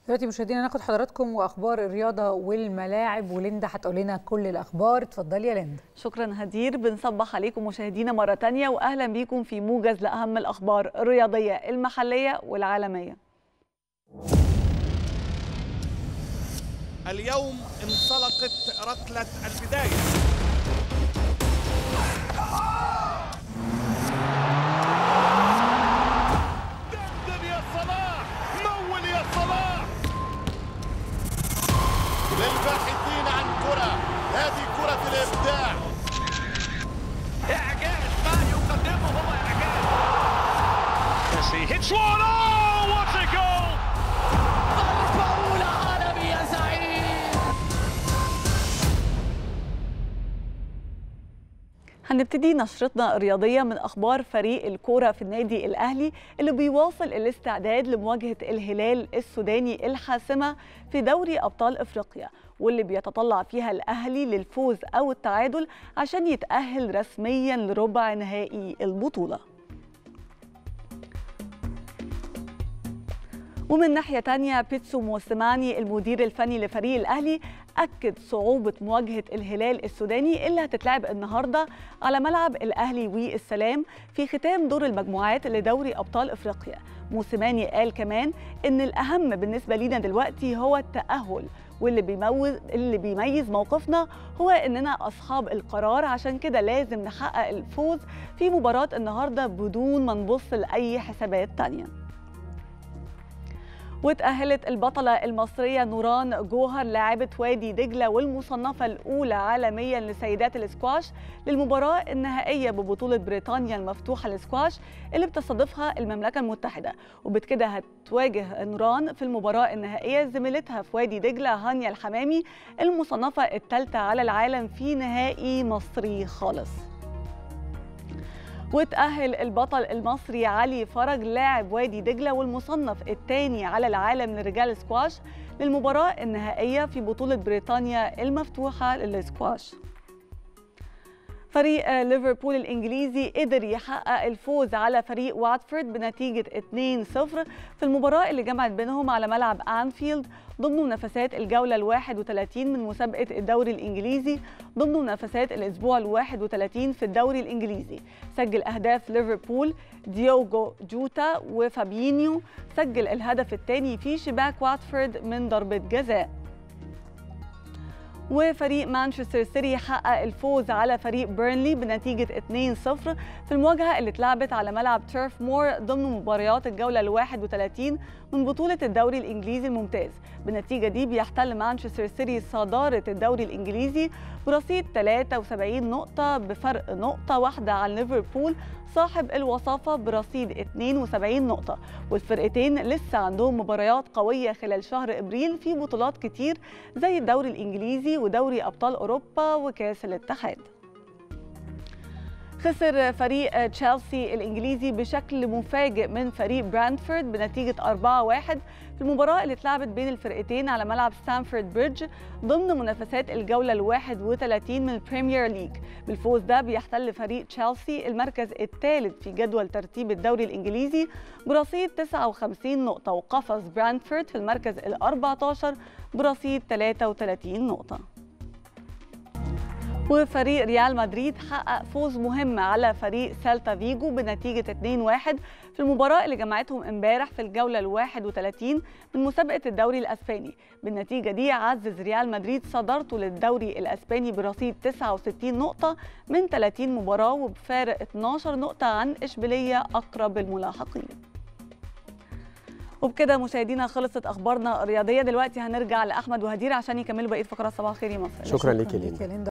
دلوقتي مشاهدينا ناخد حضراتكم واخبار الرياضه والملاعب وليندا هتقول لنا كل الاخبار اتفضلي يا ليندا شكرا هدير بنصبح عليكم مشاهدينا مرة تانية وأهلا بيكم في موجز لأهم الأخبار الرياضية المحلية والعالمية اليوم انطلقت ركلة البداية دندن يا صلاح مول يا صلاح للباحثين عن كرة هذه كرة الإبداع إعجاز ما يقدمه هو إعجاز Messi hits one. Oh, what a goal! ضربة أولى عالمي يا زعيم هنبتدي نشرتنا الرياضية من أخبار فريق الكورة في النادي الأهلي اللي بيواصل الاستعداد لمواجهة الهلال السوداني الحاسمة في دوري أبطال إفريقيا واللي بيتطلع فيها الأهلي للفوز أو التعادل عشان يتأهل رسميا لربع نهائي البطولة ومن ناحية تانية بيتسو موسيماني المدير الفني لفريق الأهلي أكد صعوبة مواجهة الهلال السوداني اللي هتتلعب النهاردة على ملعب الأهلي والسلام في ختام دور المجموعات لدوري أبطال إفريقيا موسيماني قال كمان إن الأهم بالنسبة لينا دلوقتي هو التأهل واللي بيموز اللي بيميز موقفنا هو اننا اصحاب القرار عشان كده لازم نحقق الفوز في مباراه النهارده بدون ما نبص لاي حسابات تانيه وتأهلت البطلة المصرية نوران جوهر لاعبة وادي دجلة والمصنفة الأولى عالميا لسيدات الاسكواش للمباراة النهائية ببطولة بريطانيا المفتوحة للسكواش اللي بتستضيفها المملكة المتحدة وبكده هتواجه نوران في المباراة النهائية زميلتها في وادي دجلة هانيا الحمامي المصنفة الثالثة على العالم في نهائي مصري خالص وتأهل البطل المصري علي فرج لاعب وادي دجلة والمصنف الثاني على العالم لرجال سكواش للمباراة النهائية في بطولة بريطانيا المفتوحة للسكواش فريق ليفربول الإنجليزي قدر يحقق الفوز على فريق واتفورد بنتيجة 2-0 في المباراة اللي جمعت بينهم على ملعب أنفيلد ضمن منافسات الجولة ال 31 من مسابقة الدوري الإنجليزي ضمن منافسات الأسبوع ال 31 في الدوري الإنجليزي سجل أهداف ليفربول ديوغو جوتا وفابينيو سجل الهدف الثاني في شباك واتفورد من ضربة جزاء وفريق مانشستر سيتي حقق الفوز على فريق بيرنلي بنتيجة 2-0 في المواجهة اللي اتلعبت على ملعب تيرف مور ضمن مباريات الجولة ال 31 من بطولة الدوري الإنجليزي الممتاز بالنتيجة دي بيحتل مانشستر سيتي صدارة الدوري الإنجليزي برصيد 73 نقطة بفرق نقطة واحدة عن ليفربول صاحب الوصافة برصيد 72 نقطة والفرقتين لسه عندهم مباريات قوية خلال شهر إبريل في بطولات كتير زي الدوري الإنجليزي ودوري أبطال أوروبا وكأس الاتحاد خسر فريق تشيلسي الانجليزي بشكل مفاجئ من فريق برانفورد بنتيجه 4-1 في المباراه اللي اتلعبت بين الفرقتين على ملعب ستانفورد بريدج ضمن منافسات الجوله ال 31 من البريمير ليج بالفوز ده بيحتل فريق تشيلسي المركز الثالث في جدول ترتيب الدوري الانجليزي برصيد 59 نقطه وقفز برانفورد في المركز ال 14 برصيد 33 نقطه وفريق ريال مدريد حقق فوز مهم على فريق سالتا فيجو بنتيجة 2-1 في المباراة اللي جمعتهم امبارح في الجولة ال 31 من مسابقة الدوري الأسباني بالنتيجة دي عزز ريال مدريد صدارته للدوري الأسباني برصيد 69 نقطة من 30 مباراة وبفارق 12 نقطة عن إشبيلية أقرب الملاحقين وبكده مشاهدينا خلصت اخبارنا الرياضيه دلوقتي هنرجع لاحمد وهدير عشان يكملوا بقيه فقرات صباح الخير يا مصر شكرا ليك يا لينا ليندا